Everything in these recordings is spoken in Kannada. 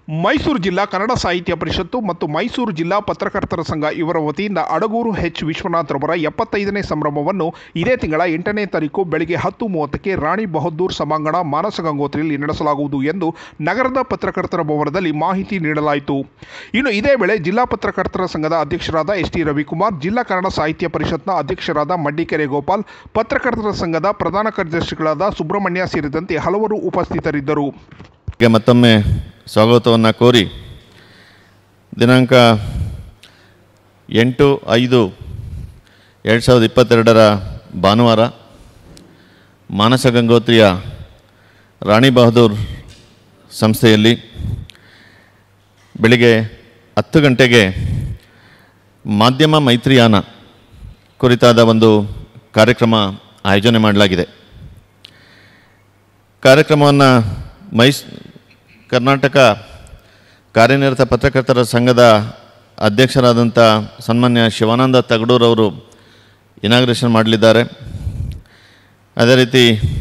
ಮೈಸೂರು ಜಿಲ್ಲಾ ಕನ್ನಡ ಸಾಹಿತ್ಯ ಪರಿಷತ್ತು ಮತ್ತು ಮೈಸೂರು ಜಿಲ್ಲಾ ಪತ್ರಕರ್ತರ ಸಂಘ ಇವರ ವತಿಯಿಂದ ಅಡಗೂರು ಎಚ್ ವಿಶ್ವನಾಥ್ ರವರ ಎಪ್ಪತ್ತೈದನೇ ಸಂಭ್ರಮವನ್ನು ಇದೇ ತಿಂಗಳ ಎಂಟನೇ ತಾರೀಕು ಬೆಳಗ್ಗೆ ಹತ್ತು ಮೂವತ್ತಕ್ಕೆ ರಾಣಿ ಬಹದ್ದೂರ್ ಸಭಾಂಗಣ ಮಾನಸ ಗಂಗೋತ್ರಿಯಲ್ಲಿ ನಡೆಸಲಾಗುವುದು ಎಂದು ನಗರದ ಪತ್ರಕರ್ತರ ಭವನದಲ್ಲಿ ಮಾಹಿತಿ ನೀಡಲಾಯಿತು ಇನ್ನು ಇದೇ ವೇಳೆ ಜಿಲ್ಲಾ ಪತ್ರಕರ್ತರ ಸಂಘದ ಅಧ್ಯಕ್ಷರಾದ ಎಸ್ ಟಿ ರವಿಕುಮಾರ್ ಜಿಲ್ಲಾ ಕನ್ನಡ ಸಾಹಿತ್ಯ ಪರಿಷತ್ನ ಅಧ್ಯಕ್ಷರಾದ ಮಡ್ಡಿಕೆರೆ ಗೋಪಾಲ್ ಪತ್ರಕರ್ತರ ಸಂಘದ ಪ್ರಧಾನ ಕಾರ್ಯದರ್ಶಿಗಳಾದ ಸುಬ್ರಹ್ಮಣ್ಯ ಸೇರಿದಂತೆ ಹಲವರು ಉಪಸ್ಥಿತರಿದ್ದರು ಗೆ ಮತ್ತೊಮ್ಮೆ ಸ್ವಾಗತವನ್ನು ಕೋರಿ ದಿನಾಂಕ ಎಂಟು ಐದು ಎರಡು ಸಾವಿರದ ಇಪ್ಪತ್ತೆರಡರ ಭಾನುವಾರ ಮಾನಸ ಗಂಗೋತ್ರಿಯ ರಾಣಿ ಬಹದ್ದೂರ್ ಸಂಸ್ಥೆಯಲ್ಲಿ ಬೆಳಿಗ್ಗೆ ಹತ್ತು ಗಂಟೆಗೆ ಮಾಧ್ಯಮ ಮೈತ್ರಿಯಾನ ಕುರಿತಾದ ಒಂದು ಕಾರ್ಯಕ್ರಮ ಆಯೋಜನೆ ಮಾಡಲಾಗಿದೆ ಕಾರ್ಯಕ್ರಮವನ್ನು ಮೈಸ್ ಕರ್ನಾಟಕ ಕಾರ್ಯನಿರತ ಪತ್ರಕರ್ತರ ಸಂಘದ ಅಧ್ಯಕ್ಷರಾದಂಥ ಸನ್ಮಾನ್ಯ ಶಿವಾನಂದ ತಗಡೂರವರು ಇನಾಗ್ರೇಷನ್ ಮಾಡಲಿದ್ದಾರೆ ಅದೇ ರೀತಿ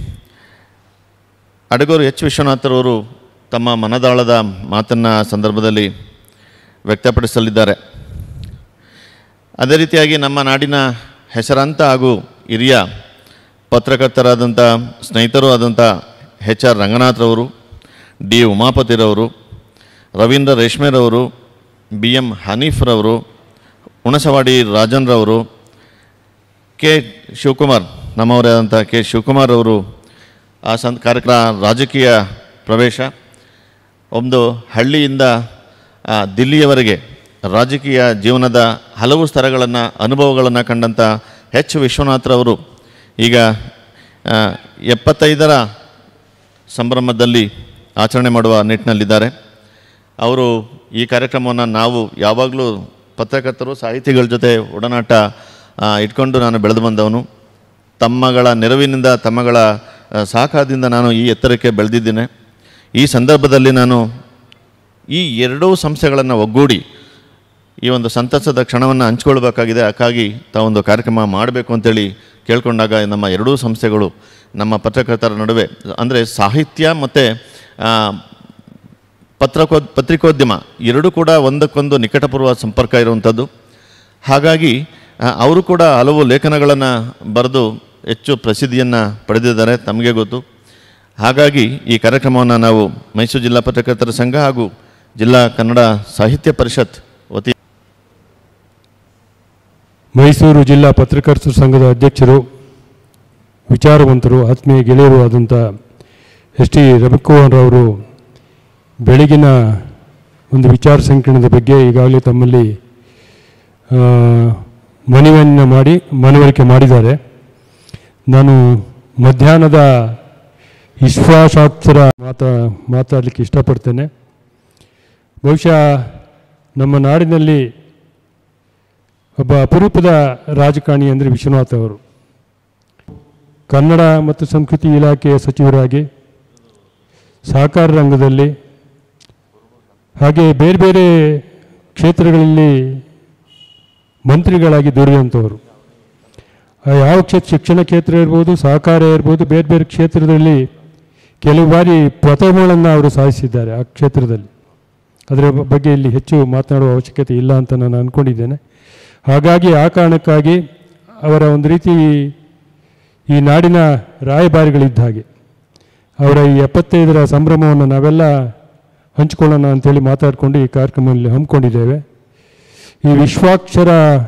ಅಡಗೂರು ಎಚ್ ವಿಶ್ವನಾಥರವರು ತಮ್ಮ ಮನದಾಳದ ಮಾತನ್ನು ಸಂದರ್ಭದಲ್ಲಿ ವ್ಯಕ್ತಪಡಿಸಲಿದ್ದಾರೆ ಅದೇ ರೀತಿಯಾಗಿ ನಮ್ಮ ನಾಡಿನ ಹೆಸರಾಂತ ಹಾಗೂ ಹಿರಿಯ ಪತ್ರಕರ್ತರಾದಂಥ ಸ್ನೇಹಿತರೂ ಆದಂಥ ಎಚ್ ಆರ್ ರಂಗನಾಥ್ರವರು ಡಿ ಉಮಾಪತಿರವರು ರವೀಂದ್ರ ರೇಷ್ಮೆರವರು ಬಿ ಎಂ ಹನೀಫ್ರವರು ಹುಣಸವಾಡಿ ರಾಜನ್ರವರು ಕೆ ಶಿವಕುಮಾರ್ ನಮ್ಮವರೇ ಆದಂಥ ಕೆ ಶಿವಕುಮಾರ್ ಅವರು ಆ ಸಂ ಕಾರ್ಯಕ್ರಮ ರಾಜಕೀಯ ಪ್ರವೇಶ ಒಂದು ಹಳ್ಳಿಯಿಂದ ಆ, ದಿಲ್ಲಿಯವರೆಗೆ ರಾಜಕೀಯ ಜೀವನದ ಹಲವು ಸ್ತರಗಳನ್ನು ಅನುಭವಗಳನ್ನು ಕಂಡಂಥ ಎಚ್ ವಿಶ್ವನಾಥ್ರವರು ಈಗ ಆ, ಎಪ್ಪತ್ತೈದರ ಸಂಭ್ರಮದಲ್ಲಿ ಆಚರಣೆ ಮಾಡುವ ನಿಟ್ಟಿನಲ್ಲಿದ್ದಾರೆ ಅವರು ಈ ಕಾರ್ಯಕ್ರಮವನ್ನು ನಾವು ಯಾವಾಗಲೂ ಪತ್ರಕರ್ತರು ಸಾಹಿತಿಗಳ ಜೊತೆ ಒಡನಾಟ ಆ, ಇಟ್ಕೊಂಡು ನಾನು ಬೆಳೆದು ಬಂದವನು ತಮ್ಮಗಳ ನೆರವಿನಿಂದ ತಮ್ಮಗಳ ಆ, ಸಹಕಾರದಿಂದ ನಾನು ಈ ಎತ್ತರಕ್ಕೆ ಬೆಳೆದಿದ್ದೇನೆ ಈ ಸಂದರ್ಭದಲ್ಲಿ ನಾನು ಈ ಎರಡೂ ಸಂಸ್ಥೆಗಳನ್ನು ಒಗ್ಗೂಡಿ ಈ ಒಂದು ಸಂತಸದ ಕ್ಷಣವನ್ನು ಹಂಚ್ಕೊಳ್ಬೇಕಾಗಿದೆ ಅದಕ್ಕಾಗಿ ತಾವೊಂದು ಕಾರ್ಯಕ್ರಮ ಮಾಡಬೇಕು ಅಂತೇಳಿ ಕೇಳ್ಕೊಂಡಾಗ ನಮ್ಮ ಎರಡೂ ಸಂಸ್ಥೆಗಳು ನಮ್ಮ ಪತ್ರಕರ್ತರ ನಡುವೆ ಅಂದರೆ ಸಾಹಿತ್ಯ ಮತ್ತು ಪತ್ರಕೋ ಪತ್ರಿಕೋದ್ಯಮ ಎರಡೂ ಕೂಡ ಒಂದಕ್ಕೊಂದು ನಿಕಟಪೂರ್ವ ಸಂಪರ್ಕ ಇರುವಂಥದ್ದು ಹಾಗಾಗಿ ಆ, ಅವರು ಕೂಡ ಹಲವು ಲೇಖನಗಳನ್ನು ಬರೆದು ಹೆಚ್ಚು ಪ್ರಸಿದ್ಧಿಯನ್ನು ಪಡೆದಿದ್ದಾರೆ ತಮಗೆ ಗೊತ್ತು ಹಾಗಾಗಿ ಈ ಕಾರ್ಯಕ್ರಮವನ್ನು ನಾವು ಮೈಸೂರು ಜಿಲ್ಲಾ ಪತ್ರಕರ್ತರ ಸಂಘ ಹಾಗೂ ಜಿಲ್ಲಾ ಕನ್ನಡ ಸಾಹಿತ್ಯ ಪರಿಷತ್ ವತಿ ಮೈಸೂರು ಜಿಲ್ಲಾ ಪತ್ರಕರ್ತರ ಸಂಘದ ಅಧ್ಯಕ್ಷರು ವಿಚಾರವಂತರು ಆತ್ಮೀಯ ಗೆಳೆಯರು ಆದಂಥ ಎಸ್ ಟಿ ರವಿಕುಮಾರ್ ಅವರು ಬೆಳಗಿನ ಒಂದು ವಿಚಾರ ಸಂಕಿರಣದ ಬಗ್ಗೆ ಈಗಾಗಲೇ ತಮ್ಮಲ್ಲಿ ಆ, ಮನವಿಯನ್ನು ಮಾಡಿ ಮನವರಿಕೆ ಮಾಡಿದ್ದಾರೆ ನಾನು ಮಧ್ಯಾಹ್ನದ ವಿಶ್ವಾಸಾತ್ಸರ ಮಾತಾ ಮಾತಾಡಲಿಕ್ಕೆ ಇಷ್ಟಪಡ್ತೇನೆ ಬಹುಶಃ ನಮ್ಮ ನಾಡಿನಲ್ಲಿ ಒಬ್ಬ ಅಪರೂಪದ ರಾಜಕಾರಣಿ ಅಂದರೆ ವಿಶ್ವನಾಥ್ ಅವರು ಕನ್ನಡ ಮತ್ತು ಸಂಸ್ಕೃತಿ ಇಲಾಖೆಯ ಸಚಿವರಾಗಿ ಸಹಕಾರ ರಂಗದಲ್ಲಿ ಹಾಗೆ ಬೇರೆ ಬೇರೆ ಕ್ಷೇತ್ರಗಳಲ್ಲಿ ಮಂತ್ರಿಗಳಾಗಿ ದುಡಿದಂಥವರು ಆ ಯಾವ ಕ್ಷೇತ್ರ ಶಿಕ್ಷಣ ಕ್ಷೇತ್ರ ಇರ್ಬೋದು ಸಹಕಾರ ಇರ್ಬೋದು ಬೇರೆ ಬೇರೆ ಕ್ಷೇತ್ರದಲ್ಲಿ ಕೆಲವು ಬಾರಿ ಪ್ರಥಮಗಳನ್ನು ಅವರು ಸಾಧಿಸಿದ್ದಾರೆ ಆ ಕ್ಷೇತ್ರದಲ್ಲಿ ಅದರ ಬಗ್ಗೆ ಇಲ್ಲಿ ಹೆಚ್ಚು ಮಾತನಾಡುವ ಅವಶ್ಯಕತೆ ಇಲ್ಲ ಅಂತ ನಾನು ಅಂದ್ಕೊಂಡಿದ್ದೇನೆ ಹಾಗಾಗಿ ಆ ಕಾರಣಕ್ಕಾಗಿ ಅವರ ಒಂದು ರೀತಿ ಈ ನಾಡಿನ ರಾಯಭಾರಿಗಳಿದ್ದ ಹಾಗೆ ಅವರ ಈ ಎಪ್ಪತ್ತೈದರ ಸಂಭ್ರಮವನ್ನು ನಾವೆಲ್ಲ ಹಂಚಿಕೊಳ್ಳೋಣ ಅಂತೇಳಿ ಮಾತಾಡಿಕೊಂಡು ಈ ಕಾರ್ಯಕ್ರಮದಲ್ಲಿ ಹಮ್ಮಿಕೊಂಡಿದ್ದೇವೆ ಈ ವಿಶ್ವಾಕ್ಷರ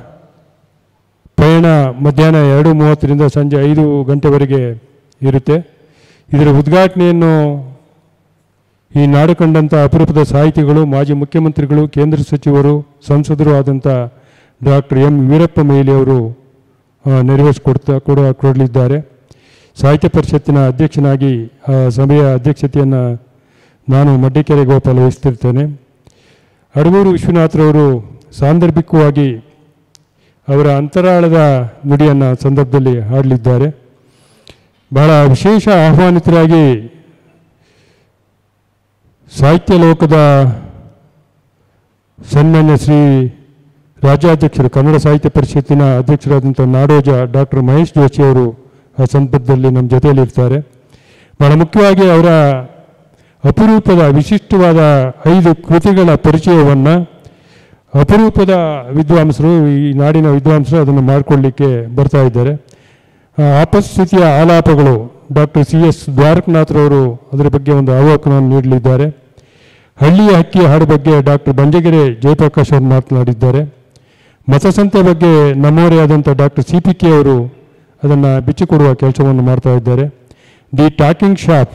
ಪಯಣ ಮಧ್ಯಾಹ್ನ ಎರಡು ಮೂವತ್ತರಿಂದ ಸಂಜೆ ಐದು ಗಂಟೆವರೆಗೆ ಇರುತ್ತೆ ಇದರ ಉದ್ಘಾಟನೆಯನ್ನು ಈ ನಾಡು ಕಂಡಂಥ ಅಪರೂಪದ ಸಾಹಿತಿಗಳು ಮಾಜಿ ಮುಖ್ಯಮಂತ್ರಿಗಳು ಕೇಂದ್ರ ಸಚಿವರು ಸಂಸದರು ಆದಂಥ ಡಾಕ್ಟರ್ ಎಂ ವೀರಪ್ಪ ಮೊಯ್ಲಿ ಅವರು ಆ, ನೆರವೇರಿಸಿಕೊಡ್ತಾ ಕೊಡ ಕೊಡಲಿದ್ದಾರೆ ಸಾಹಿತ್ಯ ಪರಿಷತ್ತಿನ ಅಧ್ಯಕ್ಷನಾಗಿ ಆ ಸಭೆಯ ಅಧ್ಯಕ್ಷತೆಯನ್ನು ನಾನು ಮಡ್ಡಿಕೆರೆ ಗೋಪಾಲ್ ವಹಿಸ್ತಿರ್ತೇನೆ ಅಡಗೂರು ವಿಶ್ವನಾಥ್ರವರು ಸಾಂದರ್ಭಿಕವಾಗಿ ಅವರ ಅಂತರಾಳದ ನುಡಿಯನ್ನು ಸಂದರ್ಭದಲ್ಲಿ ಹಾಡಲಿದ್ದಾರೆ ಬಹಳ ವಿಶೇಷ ಆಹ್ವಾನಿತರಾಗಿ ಸಾಹಿತ್ಯ ಲೋಕದ ಸನ್ಮಾನ್ಯ ಶ್ರೀ ರಾಜ್ಯಾಧ್ಯಕ್ಷರು ಕನ್ನಡ ಸಾಹಿತ್ಯ ಪರಿಷತ್ತಿನ ಅಧ್ಯಕ್ಷರಾದಂಥ ನಾಡೋಜ ಡಾಕ್ಟರ್ ಮಹೇಶ್ ಜೋಶಿ ಅವರು ಆ ಸಂದರ್ಭದಲ್ಲಿ ನಮ್ಮ ಜೊತೆಯಲ್ಲಿರ್ತಾರೆ ಬಹಳ ಮುಖ್ಯವಾಗಿ ಅವರ ಅಪರೂಪದ ವಿಶಿಷ್ಟವಾದ ಐದು ಕೃತಿಗಳ ಪರಿಚಯವನ್ನು ಅಪರೂಪದ ವಿದ್ವಾಂಸರು ಈ ನಾಡಿನ ವಿದ್ವಾಂಸರು ಅದನ್ನು ಮಾಡಿಕೊಳ್ಳಿಕ್ಕೆ ಬರ್ತಾ ಇದ್ದಾರೆ ಆ, ಆಪಸ್ಥಿತಿಯ ಆಲಾಪಗಳು ಡಾಕ್ಟರ್ ಸಿ ಎಸ್ ದ್ವಾರಕನಾಥ್ರವರು ಅದರ ಬಗ್ಗೆ ಒಂದು ಅವಲೋಕನವನ್ನು ನೀಡಲಿದ್ದಾರೆ ಹಳ್ಳಿಯ ಹಕ್ಕಿ ಹಾಡು ಬಗ್ಗೆ ಡಾಕ್ಟರ್ ಬಂಜಗೆರೆ ಜಯಪ್ರಕಾಶ್ ಅವರು ಮಾತನಾಡಿದ್ದಾರೆ ಮತಸಂತೆ ಬಗ್ಗೆ ನಮ್ಮವರೇ ಆದಂಥ ಡಾಕ್ಟರ್ ಸಿ ಪಿ ಕೆ ಅವರು ಅದನ್ನು ಬಿಚ್ಚಿಕೊಡುವ ಕೆಲಸವನ್ನು ಮಾಡ್ತಾ ಇದ್ದಾರೆ ದಿ ಟಾಕಿಂಗ್ ಶಾಪ್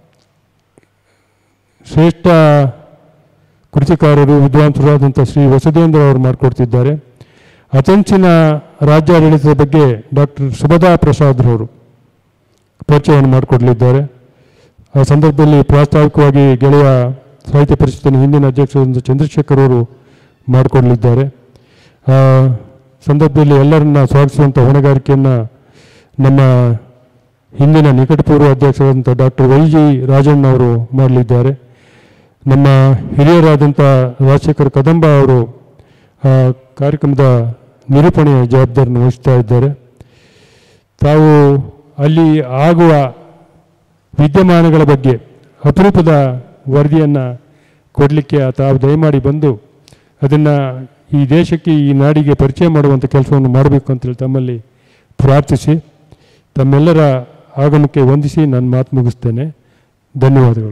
ಶ್ರೇಷ್ಠ ಕೃತಿಕಾರರು ವಿದ್ವಾಂಸರಾದಂಥ ಶ್ರೀ ವಸುಧೇಂದ್ರ ಅವರು ಮಾಡಿಕೊಡ್ತಿದ್ದಾರೆ ಅಥೆನ್ಸಿನ ರಾಜ್ಯಾಡಳಿತದ ಬಗ್ಗೆ ಡಾಕ್ಟರ್ ಸುಭದಾ ಪ್ರಸಾದ್ರವರು ಪರಿಚಯವನ್ನು ಮಾಡಿಕೊಡಲಿದ್ದಾರೆ ಆ ಸಂದರ್ಭದಲ್ಲಿ ಪ್ರಾಸ್ತಾವಿಕವಾಗಿ ಗೆಳೆಯ ಸಾಹಿತ್ಯ ಪರಿಷತ್ತಿನ ಹಿಂದಿನ ಅಧ್ಯಕ್ಷರಾದಂಥ ಚಂದ್ರಶೇಖರ್ ಅವರು ಮಾಡಿಕೊಡಲಿದ್ದಾರೆ ಆ ಸಂದರ್ಭದಲ್ಲಿ ಎಲ್ಲರನ್ನ ಸ್ವಾಗತಿಸುವಂಥ ಹೊಣೆಗಾರಿಕೆಯನ್ನು ನಮ್ಮ ಹಿಂದಿನ ನಿಕಟಪೂರ್ವ ಅಧ್ಯಕ್ಷರಾದಂಥ ಡಾಕ್ಟರ್ ವೈ ಜಿ ರಾಜಣ್ಣ ಅವರು ಮಾಡಲಿದ್ದಾರೆ ನಮ್ಮ ಹಿರಿಯರಾದಂಥ ರಾಜಶೇಖರ್ ಕದಂಬ ಅವರು ಆ ಕಾರ್ಯಕ್ರಮದ ನಿರೂಪಣೆಯ ಜವಾಬ್ದಾರಿಯನ್ನು ವಹಿಸ್ತಾ ಇದ್ದಾರೆ ತಾವು ಅಲ್ಲಿ ಆಗುವ ವಿದ್ಯಮಾನಗಳ ಬಗ್ಗೆ ಅಪರೂಪದ ವರದಿಯನ್ನು ಕೊಡಲಿಕ್ಕೆ ತಾವು ದಯಮಾಡಿ ಬಂದು ಅದನ್ನು ಈ ದೇಶಕ್ಕೆ ಈ ನಾಡಿಗೆ ಪರಿಚಯ ಮಾಡುವಂಥ ಕೆಲಸವನ್ನು ಮಾಡಬೇಕು ಅಂತೇಳಿ ತಮ್ಮಲ್ಲಿ ಪ್ರಾರ್ಥಿಸಿ ತಮ್ಮೆಲ್ಲರ ಆಗಮನಕ್ಕೆ ವಂದಿಸಿ ನಾನು ಮಾತು ಮುಗಿಸ್ತೇನೆ ಧನ್ಯವಾದಗಳು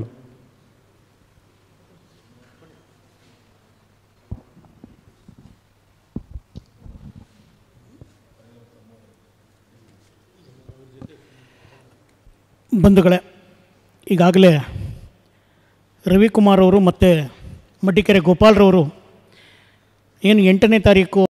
ಬಂಧುಗಳೇ ಈಗಾಗಲೇ ರವಿಕುಮಾರ್ ಅವರು ಮತ್ತು ಮಡ್ಡಿಕೆರೆ ಗೋಪಾಲ್ರವರು ಏನು ಎಂಟನೇ ತಾರೀಕು